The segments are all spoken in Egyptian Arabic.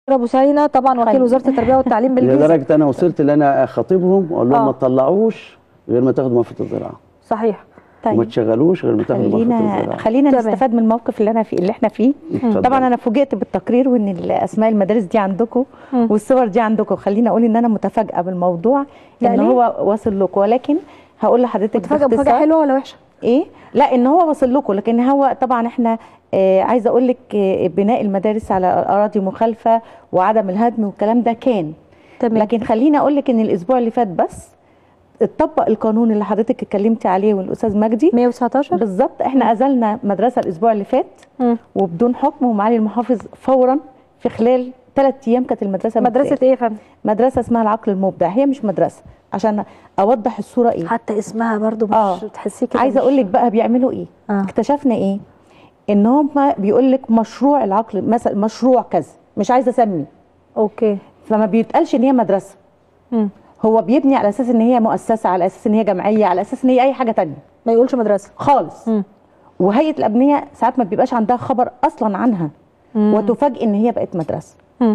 ابو سعينه طبعا وكيل خير. وزاره التربيه والتعليم بالجيزه لدرجه انا وصلت ان انا اخاطبهم واقول لهم آه. ما تطلعوش غير ما تاخدوا موافقه الزراعه صحيح وما طيب تشغلوش غير ما تاخدوا موافقه خلينا الزراعه خلينا تمام. نستفاد من الموقف اللي انا فيه اللي احنا فيه اتفضل. طبعا انا فوجئت بالتقرير وان اسماء المدارس دي عندكم مم. والصور دي عندكم خليني اقول ان انا متفاجئه بالموضوع لا ان ليه؟ هو واصل لكم ولكن هقول لحضرتك متفاجئه مفاجاه باختصار- حلوه ولا وحشه ايه لا ان هو واصل لكم لكن هو طبعا احنا آه عايزه اقول لك آه بناء المدارس على اراضي مخالفه وعدم الهدم والكلام ده كان تمام لكن خليني اقول لك ان الاسبوع اللي فات بس اتطبق القانون اللي حضرتك اتكلمتي عليه والاستاذ مجدي 119 بالظبط احنا ازلنا مدرسه الاسبوع اللي فات مم. وبدون حكم ومعالي المحافظ فورا في خلال ثلاث ايام كانت المدرسه مدرسه مبدئية. ايه يا فندم مدرسه اسمها العقل المبدع هي مش مدرسه عشان اوضح الصوره ايه حتى اسمها برضو مش آه. تحسيه كده عايزه مش- اقول لك بقى بيعملوا ايه آه. اكتشفنا ايه ان هم بيقول لك مشروع العقل مثلا مشروع كذا مش عايزه اسمي اوكي فما بيتقالش ان هي مدرسه مم. هو بيبني على اساس ان هي مؤسسه على اساس ان هي جمعيه على اساس ان هي اي حاجه تانية ما يقولش مدرسه خالص مم. وهيئه الابنيه ساعات ما بيبقاش عندها خبر اصلا عنها مم. وتفاجئ ان هي بقت مدرسه مم.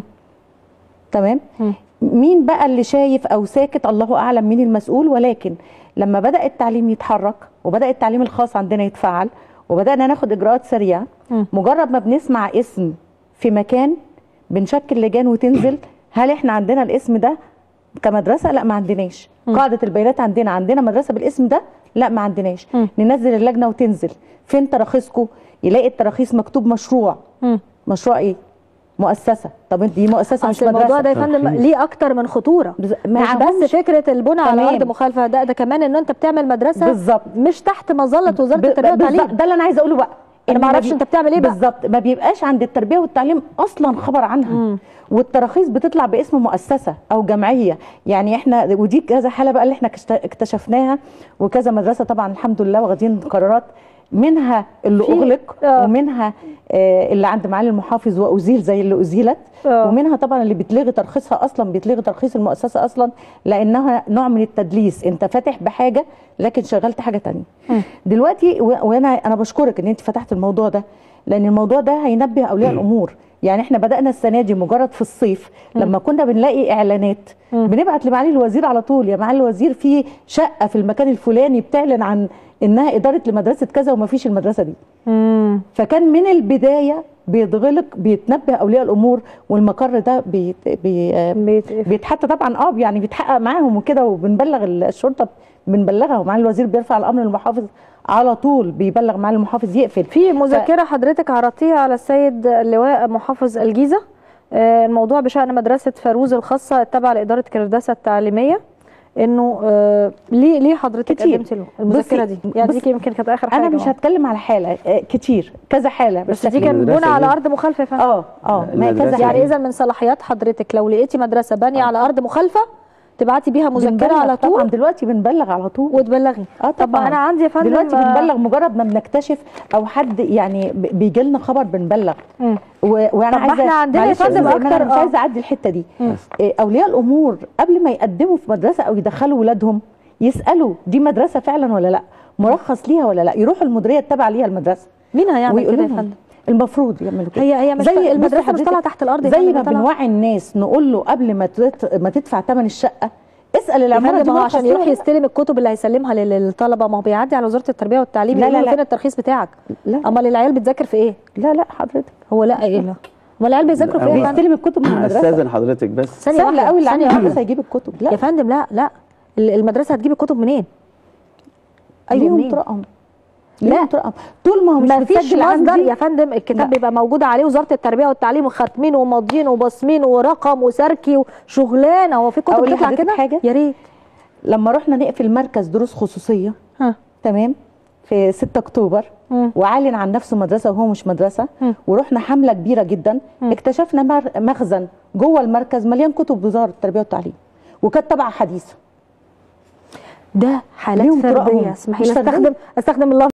تمام مم. مين بقى اللي شايف او ساكت الله اعلم مين المسؤول ولكن لما بدا التعليم يتحرك وبدا التعليم الخاص عندنا يتفعل وبدانا ناخد اجراءات سريعه مم. مجرد ما بنسمع اسم في مكان بنشكل لجان وتنزل هل احنا عندنا الاسم ده كمدرسه لا ما عندناش مم. قاعده البيانات عندنا عندنا مدرسه بالاسم ده لا ما عندناش مم. ننزل اللجنه وتنزل فين تراخيصكم يلاقي التراخيص مكتوب مشروع مم. مشروع ايه مؤسسه طب انت دي مؤسسه مش اصل الموضوع مدرسه ده يا فندم ترخيص. ليه اكتر من خطوره بز- مش بس معهمش- فكره البناء على تمام. ارض مخالفه ده ده كمان ان انت بتعمل مدرسه بالظبط مش تحت مظله وزاره ب- التربيه بالظبط والتعليم ده اللي انا عايزه اقوله بقى أنا إن ما أعرفش بي- أنت بتعمل إيه بقى. بالظبط ما بيبقاش عند التربيه والتعليم اصلا خبر عنها مم. والتراخيص بتطلع باسم مؤسسه او جمعيه يعني احنا ودي كذا حاله بقى اللي احنا كشت- اكتشفناها وكذا مدرسه طبعا الحمد لله واخدين قرارات منها اللي في- اغلق آه. ومنها آه اللي عند معالي المحافظ وازيل زي اللي ازيلت آه. ومنها طبعا اللي بيتلغي ترخيصها اصلا بيتلغي ترخيص المؤسسه اصلا لانها نوع من التدليس انت فاتح بحاجه لكن شغلت حاجه تانية مم. دلوقتي و- وانا انا بشكرك ان انت فتحت الموضوع ده لان الموضوع ده هينبه اولياء الامور يعني احنا بدانا السنه دي مجرد في الصيف لما كنا بنلاقي اعلانات مم. بنبعت لمعالي الوزير على طول يا معالي الوزير في شقه في المكان الفلاني بتعلن عن انها اداره لمدرسه كذا وما فيش المدرسه دي مم. فكان من البدايه بيتغلق بيتنبه اولياء الامور والمقر ده بيت بي آه بيتقفل. بيتحط طبعا اه يعني بيتحقق معاهم وكده وبنبلغ الشرطه بنبلغها ومعالي الوزير بيرفع الامر للمحافظ على طول بيبلغ معالي المحافظ يقفل في مذكره حضرتك عرضتيها على السيد اللواء محافظ الجيزه آه، الموضوع بشان مدرسه فاروز الخاصه التابعه لاداره كرداسه التعليميه انه آه، ليه ليه حضرتك كتير. قدمت له المذكره بصي- دي يعني بصي، دي يمكن كانت اخر حاجه انا مش هتكلم على حاله آه كتير كذا حاله بس دي بالشكل كان المدرسة بناء على دي- ارض مخالفه يا فندم اه اه ما المدرسة كذا دي- يعني حاله اذا من صلاحيات حضرتك لو لقيتي مدرسه بانيه على ارض مخالفه تبعتي بيها مذكره بنبلغ على طبعا طول دلوقتي بنبلغ على طول وتبلغي اه طب طبعا انا عندي يا فندم دلوقتي آه، بنبلغ مجرد ما بنكتشف او حد يعني بيجي لنا خبر بنبلغ مم. و- وانا طب ما عايزه احنا عندنا يا معلش فندم أستاذ إيمان، أكتر- انا مش آه. عايزه اعدي الحته دي مم. إيه، اولياء الامور قبل ما يقدموا في مدرسه او يدخلوا ولادهم يسالوا دي مدرسه فعلا ولا لا مرخص ليها ولا لا يروحوا المديريه التابعه ليها المدرسه مين هيعمل ويقولوا كده يا لهم فندم المفروض يعملوا كده هي هي مش زي المدرسه بصي مش طالعه حضرتك، تحت الارض يا زي فندم، ما طالعة. بنوعي الناس نقول له قبل ما تت- ما تدفع ثمن الشقه اسال يا العماره فندم دي ما هو مرخص عشان ليها يروح ولا لا؟ يستلم الكتب اللي هيسلمها لل- للطلبه ما هو بيعدي على وزاره التربيه والتعليم لا، يقول لا، له لا. فين الترخيص بتاعك لا امال العيال بتذاكر في ايه لا لا حضرتك هو لا ايه لا امال العيال بيذاكروا في ايه يا فندم بيستلم الكتب من المدرسه استاذن حضرتك بس ثانيه سهل واحده قوي اللي عند ثانيه المدرسه واحده يجيب الكتب يا لا فندم لا لا ال- المدرسه هتجيب الكتب منين ايوه ليهم منين طرقهم لا. ليهم طرقهم طول ما هو مش ما فيش متسجل مصدر عندي يا فندم الكتاب لا. بيبقى موجود عليه وزاره التربيه والتعليم وخاتمين وماضيين وبصمين ورقم وسركي وشغلانه هو في كتب أقول بتطلع لحضرتك كده حاجة؟ يا ريت لما رحنا نقفل مركز دروس خصوصيه ها تمام في 6 اكتوبر مم. وعلن عن نفسه مدرسه وهو مش مدرسه مم. ورحنا حمله كبيره جدا مم. اكتشفنا مر- مخزن جوه المركز مليان كتب وزاره التربيه والتعليم وكانت طبعه حديثه ده حالات ليهم طرقهم. فرديه اسمحي لي مش فردية. استخدم استخدم اللفظ